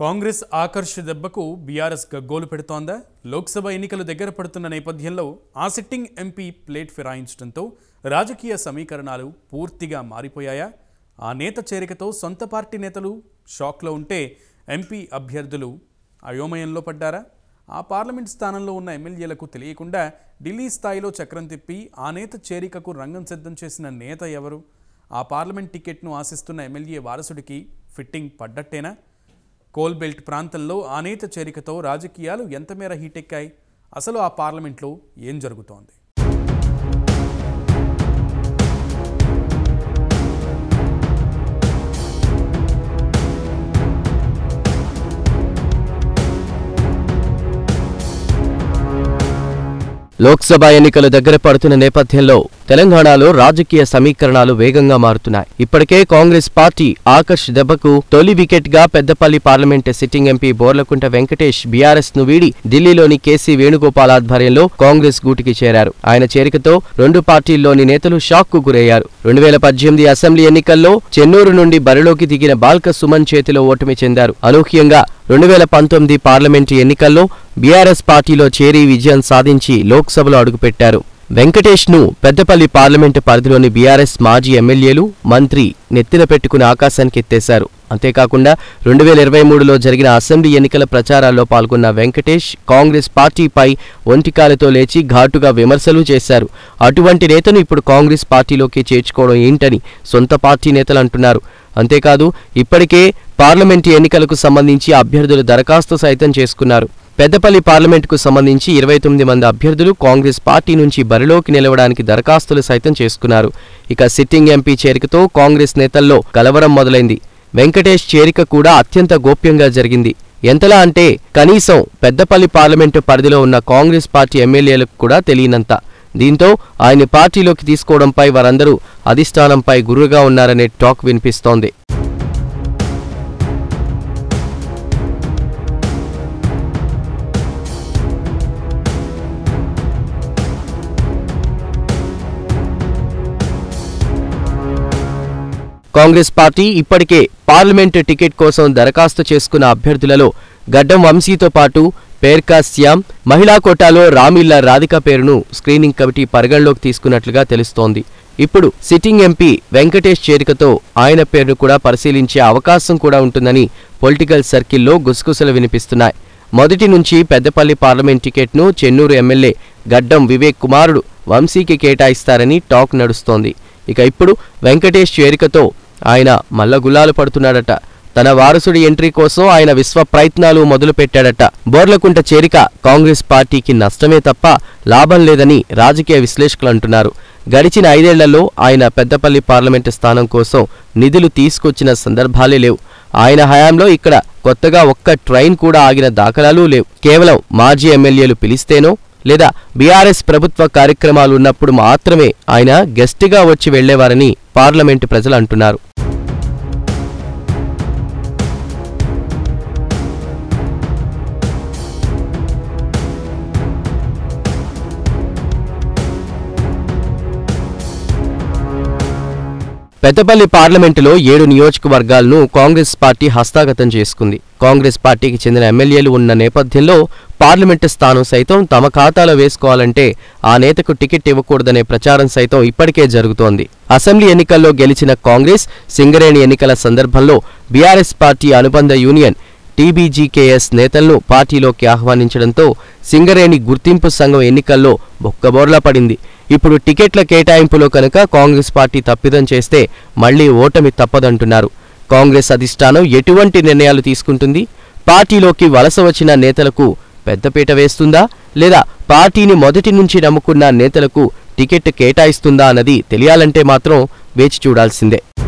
కాంగ్రెస్ ఆకర్ష దెబ్బకు బీఆర్ఎస్ గగ్గోలు పెడుతోందా లోక్సభ ఎన్నికలు దగ్గర పడుతున్న నేపథ్యంలో ఆ సిట్టింగ్ ఎంపీ ప్లేట్ ఫిరాయించడంతో రాజకీయ సమీకరణాలు పూర్తిగా మారిపోయాయా ఆ నేత చేరికతో సొంత పార్టీ నేతలు షాక్లో ఉంటే ఎంపీ అభ్యర్థులు అయోమయంలో పడ్డారా ఆ పార్లమెంట్ స్థానంలో ఉన్న ఎమ్మెల్యేలకు తెలియకుండా ఢిల్లీ స్థాయిలో చక్రం తిప్పి ఆ నేత చేరికకు రంగం సిద్ధం చేసిన నేత ఎవరు ఆ పార్లమెంట్ టికెట్ను ఆశిస్తున్న ఎమ్మెల్యే వారసుడికి ఫిట్టింగ్ పడ్డట్టేనా కోల్ బెల్ట్ ప్రాంతంలో ఆ నేత చేరికతో రాజకీయాలు ఎంతమేర హీటెక్కాయి అసలు ఆ పార్లమెంట్లో ఏం జరుగుతోంది లోక్సభ ఎన్నికలు దగ్గర పడుతున్న నేపథ్యంలో తెలంగాణలో రాజకీయ సమీకరణాలు వేగంగా మారుతున్నాయి ఇప్పటికే కాంగ్రెస్ పార్టీ ఆకర్ష్ దెబ్బకు తొలి వికెట్ గా Peddapalli parliament sitting MP Borlakunta Venkatesh BRS ను వీడి ఢిల్లీలోని కేసీ వేణుగోపాల్ ఆధ్వర్యంలో కాంగ్రెస్ గూటికి చేరారు ఆయన చేరికతో రెండు పార్టీల్లోని నేతలు షాక్ కు గురయ్యారు రెండు వేల పద్దెనిమిది అసెంబ్లీ ఎన్నికల్లో చెన్నూరు నుండి బరిలోకి దిగిన బాల్క సుమన్ చేతిలో ఓటమి చెందారు అనూహ్యంగా రెండు వేల పంతొమ్మిది పార్లమెంటు ఎన్నికల్లో బీఆర్ఎస్ పార్టీలో చేరి విజయం సాధించి లోక్సభలో అడుగుపెట్టారు వెంకటేష్ ను పెద్దపల్లి పార్లమెంటు పరిధిలోని బీఆర్ఎస్ మాజీ ఎమ్మెల్యేలు మంత్రి నెత్తిన పెట్టుకుని ఆకాశానికి ఎత్తేశారు అంతేకాకుండా రెండు వేల ఇరవై మూడులో జరిగిన అసెంబ్లీ ఎన్నికల ప్రచారాల్లో పాల్గొన్న వెంకటేష్ కాంగ్రెస్ పార్టీపై ఒంటికాలతో లేచి ఘాటుగా విమర్శలు చేశారు అటువంటి నేతను ఇప్పుడు కాంగ్రెస్ పార్టీలోకి చేర్చుకోవడం ఏంటని సొంత పార్టీ నేతలు అంటున్నారు అంతేకాదు ఇప్పటికే పార్లమెంటు ఎన్నికలకు సంబంధించి అభ్యర్థులు దరఖాస్తు సైతం చేసుకున్నారు పెద్దపల్లి పార్లమెంటుకు సంబంధించి ఇరవై తొమ్మిది మంది అభ్యర్థులు కాంగ్రెస్ పార్టీ నుంచి బరిలోకి నిలవడానికి దరఖాస్తులు సైతం చేసుకున్నారు ఇక సిట్టింగ్ ఎంపీ చేరికతో కాంగ్రెస్ నేతల్లో కలవరం మొదలైంది వెంకటేష్ చేరిక కూడా అత్యంత గోప్యంగా జరిగింది ఎంతలా అంటే కనీసం పెద్దపల్లి పార్లమెంటు పరిధిలో ఉన్న కాంగ్రెస్ పార్టీ ఎమ్మెల్యేలకు కూడా తెలియనంత దీంతో ఆయన పార్టీలోకి తీసుకోవడంపై వారందరూ అధిష్టానంపై గురుగా ఉన్నారనే టాక్ వినిపిస్తోంది కాంగ్రెస్ పార్టీ ఇప్పటికే పార్లమెంటు టికెట్ కోసం దరఖాస్తు చేసుకున్న అభ్యర్థులలో గడ్డం వంశీతో పాటు పేర్కా శ్యామ్ మహిళా కోటాలో రామిల్ల రాధిక పేరును స్క్రీనింగ్ కమిటీ పరిగణలోకి తీసుకున్నట్లుగా తెలుస్తోంది ఇప్పుడు సిట్టింగ్ ఎంపీ వెంకటేష్ చేరికతో ఆయన పేరును కూడా పరిశీలించే అవకాశం కూడా ఉంటుందని పొలిటికల్ సర్కిల్లో గుసగుసలు వినిపిస్తున్నాయి మొదటి నుంచి పెద్దపల్లి పార్లమెంట్ టికెట్ను చెన్నూరు ఎమ్మెల్యే గడ్డం వివేక్ కుమారుడు వంశీకి కేటాయిస్తారని టాక్ నడుస్తోంది ఇక ఇప్పుడు వెంకటేష్ చేరికతో ఆయన మల్ల గుల్లాలు పడుతున్నాడట తన వారసుడి ఎంట్రీ కోసం ఆయన విశ్వ ప్రయత్నాలు మొదలుపెట్టాడట బోర్లకుంట చేరిక కాంగ్రెస్ పార్టీకి నష్టమే తప్ప లాభం లేదని రాజకీయ విశ్లేషకులు అంటున్నారు గడిచిన ఐదేళ్లలో ఆయన పెద్దపల్లి పార్లమెంటు స్థానం కోసం నిధులు తీసుకొచ్చిన సందర్భాలే లేవు ఆయన హయాంలో ఇక్కడ కొత్తగా ఒక్క ట్రైన్ కూడా ఆగిన దాఖలాలు లేవు కేవలం మాజీ ఎమ్మెల్యేలు పిలిస్తేనో లేదా బీఆర్ఎస్ ప్రభుత్వ కార్యక్రమాలు ఉన్నప్పుడు మాత్రమే ఆయన గెస్ట్గా వచ్చి వెళ్లేవారని పార్లమెంటు ప్రజలు అంటున్నారు పెద్దపల్లి పార్లమెంటులో ఏడు నియోజకవర్గాలను కాంగ్రెస్ పార్టీ హస్తాగతం చేసుకుంది కాంగ్రెస్ పార్టీకి చెందిన ఎమ్మెల్యేలు ఉన్న నేపథ్యంలో పార్లమెంటు స్థానం సైతం తమ ఖాతాలో వేసుకోవాలంటే ఆ నేతకు టికెట్ ఇవ్వకూడదనే ప్రచారం సైతం ఇప్పటికే జరుగుతోంది అసెంబ్లీ ఎన్నికల్లో గెలిచిన కాంగ్రెస్ సింగరేణి ఎన్నికల సందర్భంలో బీఆర్ఎస్ పార్టీ అనుబంధ యూనియన్ టీబీజీకేఎస్ నేతలను పార్టీలోకి ఆహ్వానించడంతో సింగరేణి గుర్తింపు సంఘం ఎన్నికల్లో బొక్కబోర్లా పడింది ఇప్పుడు టికెట్ల కేటాయింపులో కనుక కాంగ్రెస్ పార్టీ తప్పిదం చేస్తే మళ్లీ ఓటమి తప్పదంటున్నారు కాంగ్రెస్ అధిష్టానం ఎటువంటి నిర్ణయాలు తీసుకుంటుంది పార్టీలోకి వలస వచ్చిన నేతలకు పెద్దపీట వేస్తుందా లేదా పార్టీని మొదటి నుంచి నమ్ముకున్న నేతలకు టికెట్ కేటాయిస్తుందా అన్నది తెలియాలంటే మాత్రం వేచి చూడాల్సిందే